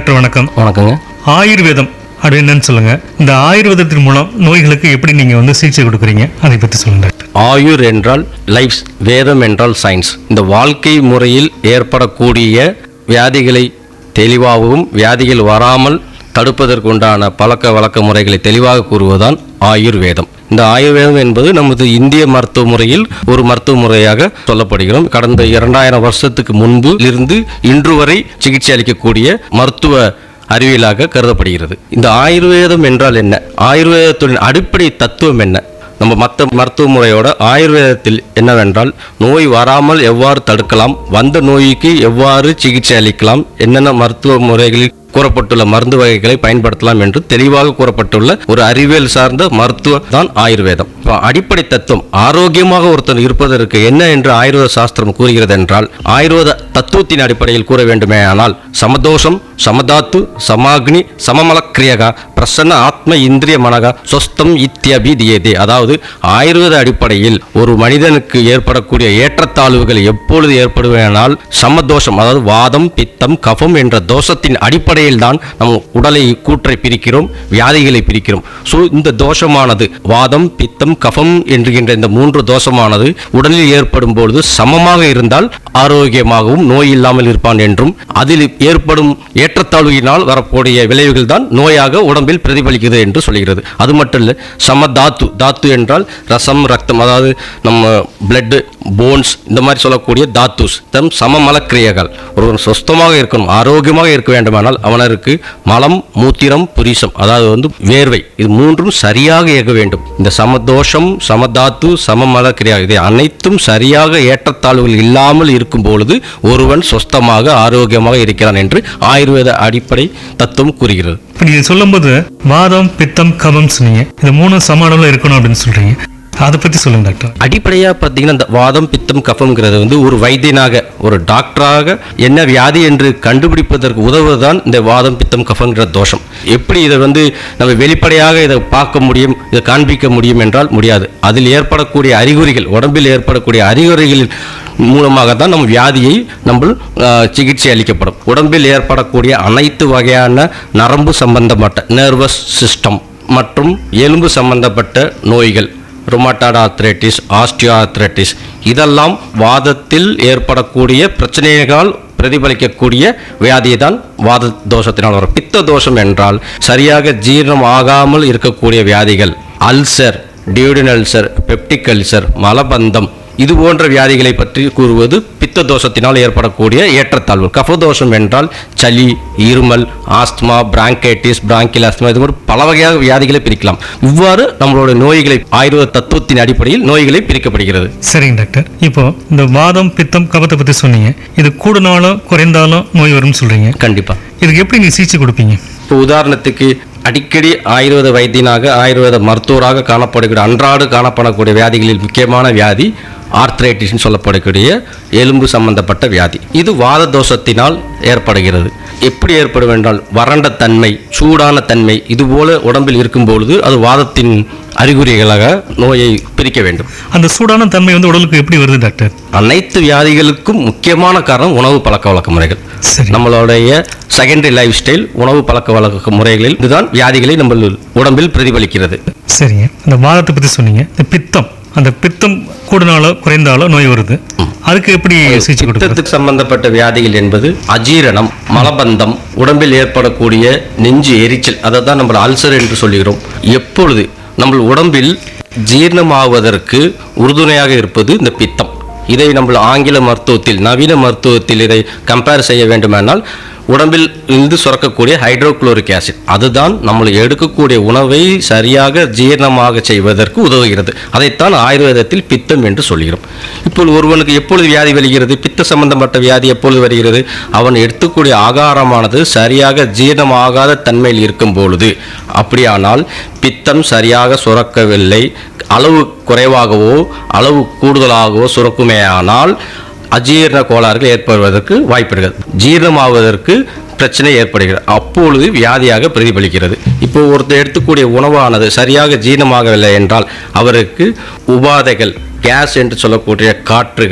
Doctor வணக்கம் வணக்கங்க ஆயுர்வேதம் அப்படின்னு என்னன்னு சொல்லுங்க இந்த ஆயுர்வேதத்தின் மூலம் நோய்களுக்கு எப்படி நீங்க வந்து சிகிச்சை கொடுக்குறீங்க அதை பத்தி சொல்லுங்க டாக்டர் ஆயுர் என்றால் லைஃப் வேதம் என்றால் சயின்ஸ் இந்த வாழ்க்கை முறையில் ஏற்படக்கூடிய வியாதிகளை தெளிவாகவும் வியாதிகள் வராமல் தடுப்பதற்கு உண்டான பழக்க வழக்க முறைகளை தெளிவாக கூறுவதுதான் ஆயுர்வேதம் இந்த ஆயுர்வேதம் என்பது நமது இந்திய மருத்துவ முறையில் ஒரு மருத்துவ முறையாக சொல்லப்படுகிறோம் கடந்த இரண்டாயிரம் வருஷத்துக்கு முன்பு இருந்து இன்று வரை சிகிச்சை அளிக்கக்கூடிய மருத்துவ அறிவியலாக கருதப்படுகிறது இந்த ஆயுர்வேதம் என்றால் என்ன ஆயுர்வேதத்தின் அடிப்படை தத்துவம் என்ன நம்ம மற்ற மருத்துவ முறையோட ஆயுர்வேதத்தில் என்னவென்றால் நோய் வராமல் எவ்வாறு தடுக்கலாம் வந்த நோய்க்கு எவ்வாறு சிகிச்சை அளிக்கலாம் என்னென்ன மருத்துவ முறைகளில் கூறப்பட்டுள்ள மருந்து வகைகளை பயன்படுத்தலாம் என்று தெளிவாக கூறப்பட்டுள்ள ஒரு அறிவியல் சார்ந்த மருத்துவ தான் ஆயுர்வேதம் இப்போ அடிப்படை தத்துவம் ஆரோக்கியமாக ஒருத்தர் இருப்பதற்கு என்ன என்று ஆயுர்வேத சாஸ்திரம் கூறுகிறது என்றால் ஆயுர்வேத தத்துவத்தின் அடிப்படையில் கூற வேண்டுமே ஆனால் சமதோஷம் சமதாத்து சமாக்னி சமமலக்கிரியகா பிரசன்ன ஆத்ம இந்திரிய மனகா சொஸ்தம் இத்தியபிதியதே அதாவது ஆயுர்வேத அடிப்படையில் ஒரு மனிதனுக்கு ஏற்படக்கூடிய ஏற்றத்தாழ்வுகள் எப்பொழுது ஏற்படுவேனால் சமதோஷம் அதாவது வாதம் பித்தம் கஃபம் என்ற தோஷத்தின் அடிப்படையில் தான் நம் உடலை கூற்றை பிரிக்கிறோம் வியாதிகளை பிரிக்கிறோம் ஸோ இந்த தோஷமானது வாதம் பித்தம் கஃபம் என்கின்ற இந்த மூன்று தோஷமானது உடலில் ஏற்படும் பொழுது சமமாக இருந்தால் ஆரோக்கியமாகவும் நோய் இல்லாமல் இருப்பான் என்றும் அதில் ஏற்படும் ஏற்றத்தாழ்வினால் வரக்கூடிய விளைவுகள் தான் நோயாக உடம்பில் பிரதிபலிக்கிறது என்று சொல்கிறது அது மட்டும் இல்லை சம தாத்து தாத்து என்றால் ரசம் ரத்தம் அதாவது நம்ம பிளட்டு போன்ஸ் இந்த மாதிரி சொல்லக்கூடிய தாத்துஸ் தம் சமமலக்கிரியைகள் ஒருவன் சுஸ்தமாக இருக்கணும் ஆரோக்கியமாக இருக்க வேண்டுமானால் அவனருக்கு மலம் மூத்திரம் புரிசம் அதாவது வந்து வேர்வை இது மூன்றும் சரியாக இயங்க வேண்டும் இந்த சமதோஷம் சமதாத்து சமமலக்கிரியா இது அனைத்தும் சரியாக ஏற்றத்தாழ்வுகள் இல்லாமல் இருக்கும் பொழுது ஒருவன் சொஸ்தமாக ஆரோக்கியமாக இருக்கிறான் என்று ஆயுர்வேத அடிப்படை தத்துவம் கூறுகிறது இப்போ நீங்க சொல்லும்போது வாதம் பித்தம் கபம் சொன்னீங்க இது மூணு சம அளவில் இருக்கணும் அப்படின்னு சொல்றீங்க அதை பத்தி சொல்லுங்க டாக்டர் அடிப்படையாக பார்த்தீங்கன்னா இந்த வாதம் பித்தம் கஃபம்ங்கிறது வந்து ஒரு வைத்தியனாக ஒரு டாக்டராக என்ன வியாதி என்று கண்டுபிடிப்பதற்கு உதவுவதுதான் இந்த வாதம் பித்தம் கஃபங்கிற தோஷம் எப்படி இதை வந்து நம்ம வெளிப்படையாக இதை பார்க்க முடியும் இதை காண்பிக்க முடியும் என்றால் முடியாது அதில் ஏற்படக்கூடிய அறிகுறிகள் உடம்பில் ஏற்படக்கூடிய அறிகுறிகளின் மூலமாக தான் நம்ம வியாதியை நம்ம ஆஹ், சிகிச்சை அளிக்கப்படும் உடம்பில் ஏற்படக்கூடிய அனைத்து வகையான நரம்பு சம்பந்தப்பட்ட நர்வஸ் சிஸ்டம் மற்றும் எலும்பு சம்பந்தப்பட்ட நோய்கள் ருமட்டாய்டு ஆர்த்ரைட்டிஸ் ஆஸ்டியோ ஆர்த்ரைட்டிஸ் இதெல்லாம் வாதத்தில் ஏற்படக்கூடிய பிரச்சனைகளால் பிரதிபலிக்கக்கூடிய வியாதியை தான் வாத தோஷத்தினால் வரும் பித்த தோஷம் என்றால் சரியாக ஜீரணம் ஆகாமல் இருக்கக்கூடிய வியாதிகள் ulcer duodenal ulcer peptic ulcer மலபந்தம் இது போன்ற வியாதிகளை பற்றி கூறுவது பித்த தோஷத்தினால் ஏற்படக்கூடிய ஏற்றத்தாழ்வு கஃபதோஷம் என்றால் சளி இருமல் ஆஸ்துமா பிராங்கைட்டிஸ் பிராங்கில் ஆஸ்துமா இது மாதிரி பல வகையாக வியாதிகளை பிரிக்கலாம் இவ்வாறு நம்மளுடைய நோய்களை ஆயுர்வேத தத்துவத்தின் அடிப்படையில் நோய்களை பிரிக்கப்படுகிறது சரிங்க டாக்டர் இப்போ இந்த வாதம் பித்தம் கபத்தை பத்தி சொன்னீங்க இது கூடுனாலும் குறைந்தாலும் நோய் வரும்னு சொல்றீங்க கண்டிப்பாக இதுக்கு எப்படி நீங்க சிகிச்சை கொடுப்பீங்க இப்போ உதாரணத்துக்கு அடிக்கடி ஆயுர்வேத வைத்தியனாக ஆயுர்வேத மருத்துவராக காணப்படக்கூடிய அன்றாடு காணப்படக்கூடிய வியாதிகளில் முக்கியமான வியாதி ஆர்த்ரைட்டிஸ்னு சொல்லப்படக்கூடிய எலும்பு சம்பந்தப்பட்ட வியாதி இது வாத தோஷத்தினால் ஏற்படுகிறது எப்படி ஏற்படும் என்றால் வறண்ட தன்மை சூடான தன்மை இதுபோல உடம்பில் இருக்கும் பொழுது அது வாதத்தின் அறிகுறிகளாக நோயை பிரிக்க வேண்டும் அந்த சூடான தன்மை வந்து உடலுக்கு எப்படி வருது டாக்டர் அனைத்து வியாதிகளுக்கும் முக்கியமான காரணம் உணவு பழக்க வழக்க முறைகள் சரி நம்மளுடைய செகண்டரி லைஃப் ஸ்டைல் உணவு பழக்க வழக்க முறைகளில் இதுதான் வியாதிகளை நம்ம உடம்பில் பிரதிபலிக்கிறது சரிங்க அந்த வாதத்தை பத்தி சொன்னீங்க இந்த பித்தம் அந்த பித்தம் கூடுனாலோ குறைந்தாலோ நோய் வருது அதுக்கு எப்படி சிகிச்சை கொடுக்குறது பித்தத்துக்கு சம்பந்தப்பட்ட வியாதிகள் என்பது அஜீரணம் மலபந்தம் உடம்பில் ஏற்படக்கூடிய நெஞ்சு எரிச்சல் அதை தான் நம்ம அல்சர் என்று சொல்கிறோம் எப்பொழுது நம்ம உடம்பில் ஜீரணமாவதற்கு உறுதுணையாக இருப்பது இந்த பித்தம் இதை நம்ம ஆங்கில மருத்துவத்தில் நவீன மருத்துவத்தில் இதை கம்பேர் செய்ய வேண்டுமானால் உடம்பில் இருந்து சுரக்கக்கூடிய ஹைட்ரோகுளோரிக் ஆசிட் அதுதான் நம்ம எடுக்கக்கூடிய உணவை சரியாக ஜீரணமாக செய்வதற்கு உதவுகிறது அதைத்தான் ஆயுர்வேதத்தில் பித்தம் என்று சொல்கிறோம் இப்பொழுது ஒருவனுக்கு எப்பொழுது வியாதி வருகிறது பித்த சம்பந்தப்பட்ட வியாதி எப்பொழுது வருகிறது அவன் எடுத்துக்கூடிய ஆகாரமானது சரியாக ஜீரணமாகாத தன்மையில் இருக்கும் பொழுது அப்படியானால் பித்தம் சரியாக சுரக்கவில்லை அளவு குறைவாகவோ அளவு கூடுதலாகவோ சுரக்குமேயானால் அஜீரண கோளாறுகள் ஏற்படுவதற்கு வாய்ப்பிருக்கிறது ஜீரணமாவதற்கு பிரச்சனை ஏற்படுகிறது அப்பொழுது வியாதியாக பிரதிபலிக்கிறது இப்போ ஒருத்தர் எடுத்துக்கூடிய உணவானது சரியாக ஜீரணமாகவில்லை என்றால் அவருக்கு உபாதைகள் கேஸ் என்று சொல்லக்கூடிய காற்றுகள்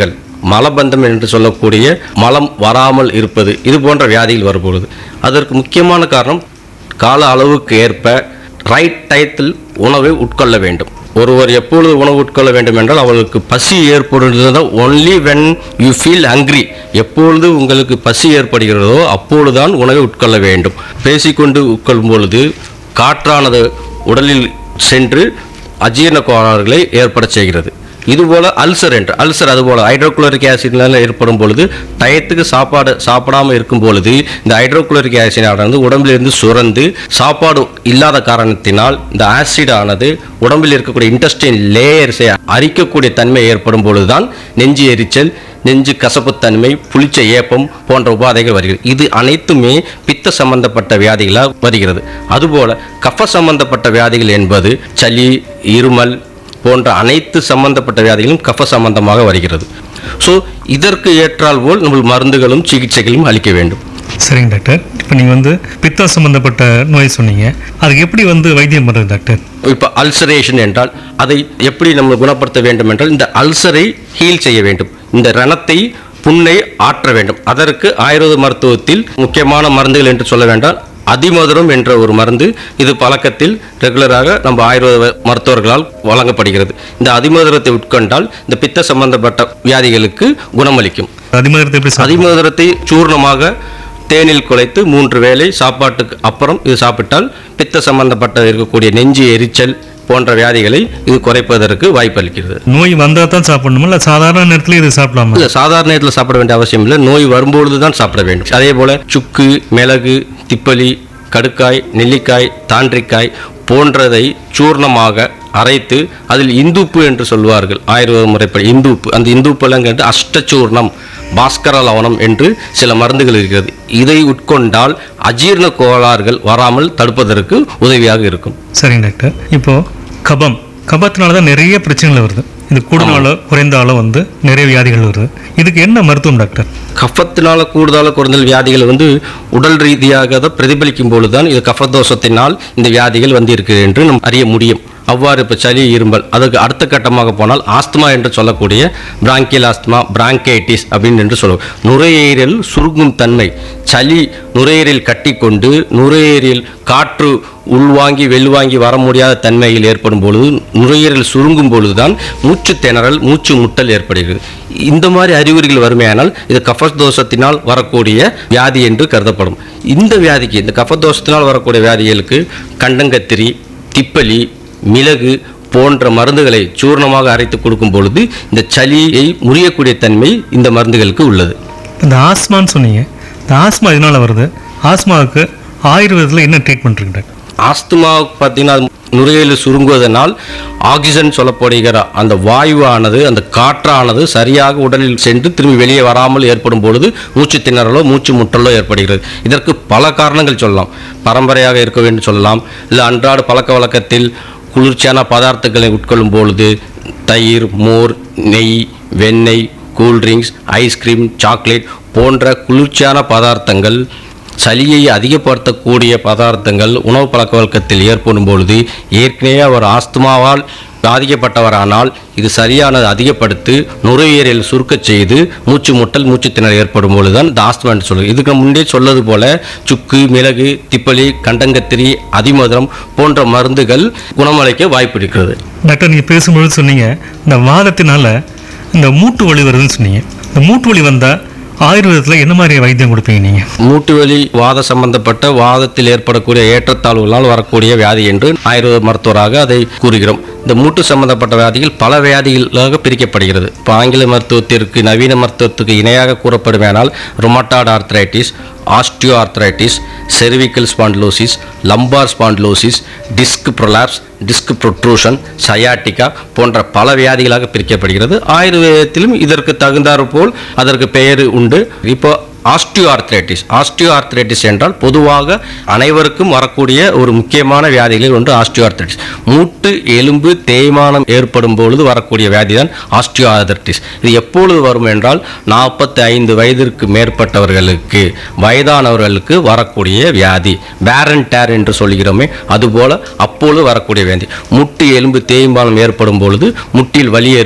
மலபந்தம் என்று சொல்லக்கூடிய மலம் வராமல் இருப்பது இது போன்ற வியாதிகள் வரும்பொழுது அதற்கு முக்கியமான காரணம் கால அளவுக்கு ஏற்ப ரைட் டயத்தில் உணவை உட்கொள்ள வேண்டும் ஒருவர் எப்பொழுது உணவு உட்கொள்ள வேண்டும் என்றால் அவர்களுக்கு பசி ஏற்படுகிறது only when you feel hungry எப்பொழுது உங்களுக்கு பசி ஏற்படுகிறதோ அப்பொழுதுதான் உணவை உட்கொள்ள வேண்டும் பேசிக்கொண்டு உட்கொள்ளும் பொழுது காற்றானது உடலில் சென்று அஜீரண கோளாறுகளை ஏற்பட செய்கிறது இதுபோல அல்சர் என்று அல்சர் அதுபோல ஹைட்ரோகுளோரிக் ஆசிட்னால ஏற்படும் பொழுது டயத்துக்கு சாப்பாடு சாப்பிடாம இருக்கும் பொழுது இந்த ஹைட்ரோகுளோரிக் ஆசிடானது உடம்பிலிருந்து சுரந்து சாப்பாடு இல்லாத காரணத்தினால் இந்த ஆசிட் ஆனது உடம்பில் இருக்கக்கூடிய இன்டஸ்டைன் லேயர்ஸை அரிக்கக்கூடிய தன்மை ஏற்படும் பொழுதுதான் நெஞ்சு எரிச்சல் நெஞ்சு கசப்புத்தன்மை புளிச்ச ஏப்பம் போன்ற உபாதைகள் வருகிறது இது அனைத்துமே பித்த சம்பந்தப்பட்ட வியாதிகளாக வருகிறது அதுபோல கஃப சம்பந்தப்பட்ட வியாதிகள் என்பது சளி இருமல் போன்ற அனைத்து சம்பந்தப்பட்ட வியாதிகளும் கஃப சம்பந்தமாக வருகிறது ஸோ இதற்கு ஏற்றால் போல் நம்ம மருந்துகளும் சிகிச்சைகளும் அளிக்க வேண்டும் சரிங்க டாக்டர் இப்போ நீங்கள் வந்து பித்தம் சம்மந்தப்பட்ட நோய் சொன்னீங்க அதுக்கு எப்படி வந்து வைத்தியம் பண்ணுறது டாக்டர் இப்போ அல்சரேஷன் என்றால் அதை எப்படி நம்ம குணப்படுத்த வேண்டும் என்றால் இந்த அல்சரை ஹீல் செய்ய வேண்டும் இந்த ரணத்தை புண்ணை ஆற்ற வேண்டும் அதற்கு ஆயுர்வேத மருத்துவத்தில் முக்கியமான மருந்துகள் என்று சொல்ல வேண்டாம் அதிமதுரம் என்ற ஒரு மருந்து இது பழக்கத்தில் ரெகுலராக நம்ம ஆயுர்வேத மருத்துவர்களால் வழங்கப்படுகிறது இந்த அதிமதுரத்தை உட்கொண்டால் இந்த பித்த சம்பந்தப்பட்ட வியாதிகளுக்கு குணமளிக்கும் அதிமதுரத்தை எப்படி சாப்பிடுறது? அதிமதுரத்தை சூர்ணமாக தேனில் குழைத்து மூன்று வேளை சாப்பாட்டுக்கு அப்புறம் இது சாப்பிட்டால் பித்த சம்பந்தப்பட்ட இருக்கக்கூடிய நெஞ்சு எரிச்சல் போன்ற வியாதிகளை இது குறைப்பதற்கு வாய்ப்பளிக்கிறது நோய் வந்தால் தான் சாப்பிடணுமா இல்லை சாதாரண நேரத்தில் இது சாப்பிடலாமா இல்ல சாதாரண நேரத்தில் சாப்பிட வேண்டிய அவசியம் இல்லை நோய் வரும்பொழுது தான் சாப்பிட வேண்டும் அதே போல சுக்கு மிளகு திப்பலி கடுக்காய் நெல்லிக்காய் தாண்டிக்காய் போன்றதை சூர்ணமாக அரைத்து அதில் இந்துப்பு என்று சொல்வார்கள் ஆயுர்வேத முறைப்படி இந்துப்பு அந்த இந்துப்புலங்கிறது அஷ்டச்சூர்ணம் பாஸ்கர லவணம் என்று சில மருந்துகள் இருக்கிறது இதை உட்கொண்டால் அஜீரண கோளாறுகள் வராமல் தடுப்பதற்கு உதவியாக இருக்கும் சரிங்க டாக்டர் இப்போ கபம் கபத்தினால தான் நிறைய பிரச்சனைகள் வருது இது கூடுனாலோ குறைந்தாலோ வந்து நிறைய வியாதிகள் வருது இதுக்கு என்ன மருத்துவம் டாக்டர் கஃபத்தினால கூடுதலாக குறைந்தல் வியாதிகள் வந்து உடல் ரீதியாக தான் பிரதிபலிக்கும் பொழுதுதான் இது கஃபதோஷத்தினால் இந்த வியாதிகள் வந்து இருக்குது என்று நாம் அறிய முடியும் அவ்வாறு இப்போ சளி இருமல் அதுக்கு அடுத்த கட்டமாக போனால் ஆஸ்துமா என்று சொல்லக்கூடிய பிராங்கியல் ஆஸ்துமா பிராங்கைட்டிஸ் அப்படின்னு என்று சொல்லுவோம் நுரையீரல் சுருங்கும் தன்மை சளி நுரையீரல் கட்டிக்கொண்டு நுரையீரல் காற்று உள்வாங்கி வெளிவாங்கி வர முடியாத தன்மையில் ஏற்படும் பொழுது நுரையீரல் சுருங்கும் பொழுதுதான் மூச்சு திணறல் மூச்சு முட்டல் ஏற்படுகிறது இந்த மாதிரி அறிகுறிகள் வறுமையானால் இது கஃபதோஷத்தினால் வரக்கூடிய வியாதி என்று கருதப்படும் இந்த வியாதிக்கு இந்த கஃபதோஷத்தினால் வரக்கூடிய வியாதிகளுக்கு கண்டங்கத்திரி திப்பலி மிளகு போன்ற மருந்துகளை சூர்ணமாக அரைத்து கொடுக்கும் பொழுது இந்த சளியை முறியக்கூடிய தன்மை இந்த மருந்துகளுக்கு உள்ளது இந்த ஆஸ்மான்னு சொன்னீங்க இந்த ஆஸ்மா இதனால வருது ஆஸ்மாவுக்கு ஆயுர்வேதத்தில் என்ன ட்ரீட்மெண்ட் இருக்கு டாக்டர் ஆஸ்துமா பார்த்தீங்கன்னா நுரையீரல் சுருங்குவதனால் ஆக்சிஜன் சொல்லப்படுகிற அந்த வாயுவானது அந்த காற்றானது சரியாக உடலில் சென்று திரும்பி வெளியே வராமல் ஏற்படும் பொழுது மூச்சு திணறலோ மூச்சு முட்டலோ ஏற்படுகிறது இதற்கு பல காரணங்கள் சொல்லலாம் பரம்பரையாக இருக்க வேண்டும் சொல்லலாம் இல்லை அன்றாட பழக்க வழக்கத்தில் குளிர்ச்சியான பதார்த்தங்களை உட்கொள்ளும் பொழுது தயிர் மோர் நெய் வெண்ணெய் கூல்ட்ரிங்க்ஸ் ஐஸ்கிரீம் சாக்லேட் போன்ற குளிர்ச்சியான பதார்த்தங்கள் சளியை அதிகப்படுத்தக்கூடிய பதார்த்தங்கள் உணவு பழக்க வழக்கத்தில் ஏற்படும் பொழுது ஏற்கனவே அவர் ஆஸ்துமாவால் பாதிக்கப்பட்டவரானால் இது சரியானது அதிகப்படுத்தி நுரையீரல் சுருக்கச் செய்து மூச்சு முட்டல் மூச்சு திணறல் ஏற்படும் பொழுதுதான் இந்த ஆஸ்துமா என்று சொல்லுது இதுக்கு நான் முன்னே சொல்லது போல சுக்கு மிளகு திப்பலி கண்டங்கத்திரி அதிமதுரம் போன்ற மருந்துகள் குணமளிக்க வாய்ப்பு இருக்கிறது டாக்டர் நீங்கள் பேசும்பொழுது சொன்னீங்க இந்த வாதத்தினால இந்த மூட்டு வலி வருதுன்னு சொன்னீங்க இந்த மூட்டு வலி வந்தால் ஆயுர்வேதத்தில் என்ன மாதிரி வைத்தியம் கொடுப்பீங்க நீங்கள் மூட்டு வலி வாத சம்பந்தப்பட்ட வாதத்தில் ஏற்படக்கூடிய ஏற்றத்தாழ்வுகளால் வரக்கூடிய வியாதி என்று ஆயுர்வேத மருத்துவராக அதை கூறுகிறோம் இந்த மூட்டு சம்பந்தப்பட்ட வியாதிகள் பல வியாதிகளாக பிரிக்கப்படுகிறது இப்போ ஆங்கில மருத்துவத்திற்கு நவீன மருத்துவத்துக்கு இணையாக கூறப்படுமேனால் rheumatoid arthritis osteo arthritis cervical spondylosis lumbar spondylosis disc prolapse disc protrusion sciatica போன்ற பல வியாதிகளாக பிரிக்கப்படுகிறது ஆயுர்வேதத்திலும் இதற்கு தகுந்தாறு போல் அதற்கு பெயர் உண்டு இப்போ ஆஸ்டியோ ஆர்த்ரைட்டிஸ் ஆஸ்டியோ ஆர்த்ரைட்டிஸ் என்றால் பொதுவாக அனைவருக்கும் வரக்கூடிய ஒரு முக்கியமான வியாதிகளில் ஒன்று ஆஸ்டியோ ஆர்த்ரைட்டிஸ் மூட்டு எலும்பு தேய்மானம் ஏற்படும் பொழுது வரக்கூடிய வியாதி தான் ஆஸ்டியோ ஆர்த்ரைட்டிஸ் இது எப்பொழுது வரும் என்றால் நாற்பத்தி ஐந்து வயதிற்கு மேற்பட்டவர்களுக்கு வயதானவர்களுக்கு வரக்கூடிய வியாதி பேரன் டேர் என்று சொல்கிறோமே அதுபோல அப்பொழுது வரக்கூடிய வியாதி முட்டு எலும்பு தேய்மானம் ஏற்படும் பொழுது முட்டில் வலி ஏற்படும்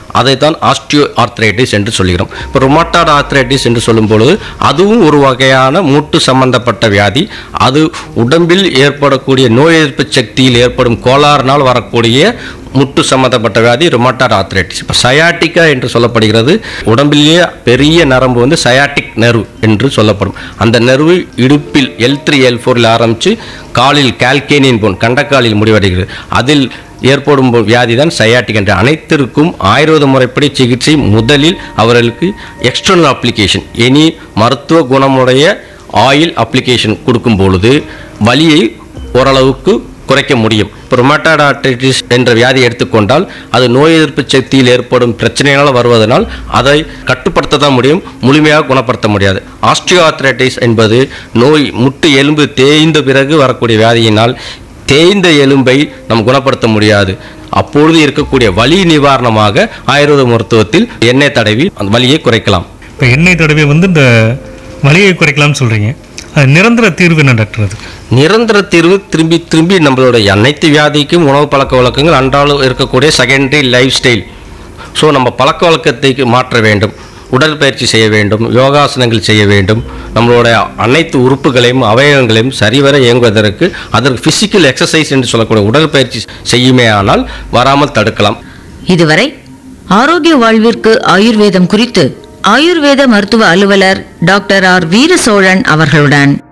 அதை தான் ஆஸ்டியோ ஆர்த்ரைட்டிஸ் என்று சொல்கிறோம் இப்போ ரொமாட்டாய்டு ஆர்த்ரைட்டிஸ் என்று சொல்லும் பொழுது அதுவும் ஒரு வகையான மூட்டு சம்பந்தப்பட்ட வியாதி அது உடம்பில் ஏற்படக்கூடிய நோய் எதிர்ப்பு சக்தியில் ஏற்படும் கோளாறினால் வரக்கூடிய முட்டு சம்பந்தப்பட்ட வியாதி ரொமாட்டாய்டு ஆர்த்ரைட்டிஸ் இப்போ சயாட்டிக்கா என்று சொல்லப்படுகிறது உடம்பிலேயே பெரிய நரம்பு வந்து சயாட்டிக் நெர்வ் என்று சொல்லப்படும் அந்த நெர்வு இடுப்பில் எல் த்ரீ எல் ஃபோரில் ஆரம்பித்து காலில் கால்கேனியன் போன் கண்டக்காலில் முடிவடைகிறது அதில் ஏற்படும் வியாதி தான் சயாட்டிக் என்ற அனைத்திற்கும் ஆயுர்வேத முறைப்படி சிகிச்சை முதலில் அவர்களுக்கு எக்ஸ்டர்னல் அப்ளிகேஷன் எனி மருத்துவ குணமுடைய ஆயில் அப்ளிகேஷன் கொடுக்கும் பொழுது வலியை ஓரளவுக்கு குறைக்க முடியும் இப்போ ரொமாட்டாய்டு ஆர்த்ரைட்டிஸ் என்ற வியாதி எடுத்துக்கொண்டால் அது நோய் எதிர்ப்பு சக்தியில் ஏற்படும் பிரச்சனைகளால் வருவதனால் அதை கட்டுப்படுத்த தான் முடியும் முழுமையாக குணப்படுத்த முடியாது ஆஸ்டியோ ஆர்த்ரைட்டிஸ் என்பது நோய் முட்டு எலும்பு தேய்ந்த பிறகு வரக்கூடிய வியாதியினால் தேய்ந்த எலும்பை நாம் குணப்படுத்த முடியாது அப்பொழுது இருக்கக்கூடிய வலி நிவாரணமாக ஆயுர்வேத மருத்துவத்தில் எண்ணெய் தடவி அந்த வலியை குறைக்கலாம் இப்போ எண்ணெய் தடவை வந்து இந்த வலியை குறைக்கலாம்னு சொல்கிறீங்க அது நிரந்தர தீர்வு என்ன டாக்டர் அதுக்கு நிரந்தர தீர்வு திரும்பி திரும்பி நம்மளுடைய அனைத்து வியாதிக்கும் உணவு பழக்க வழக்கங்கள் அன்றாடம் இருக்கக்கூடிய செகண்டரி லைஃப் ஸ்டைல் ஸோ நம்ம பழக்க வழக்கத்தை மாற்ற வேண்டும் உடற்பயிற்சி செய்ய வேண்டும் யோகாசனங்கள் செய்ய வேண்டும் நம்மளுடைய அனைத்து உறுப்புகளையும் அவயவங்களையும் சரிவர இயங்குவதற்கு அதற்கு ஃபிசிக்கல் எக்ஸசைஸ் என்று சொல்லக்கூடிய உடற்பயிற்சி செய்யுமே ஆனால் வராமல் தடுக்கலாம் இதுவரை ஆரோக்கிய வாழ்விற்கு ஆயுர்வேதம் குறித்து ஆயுர்வேத மருத்துவ அலுவலர் டாக்டர் ஆர் வீர சோழன் அவர்களுடன்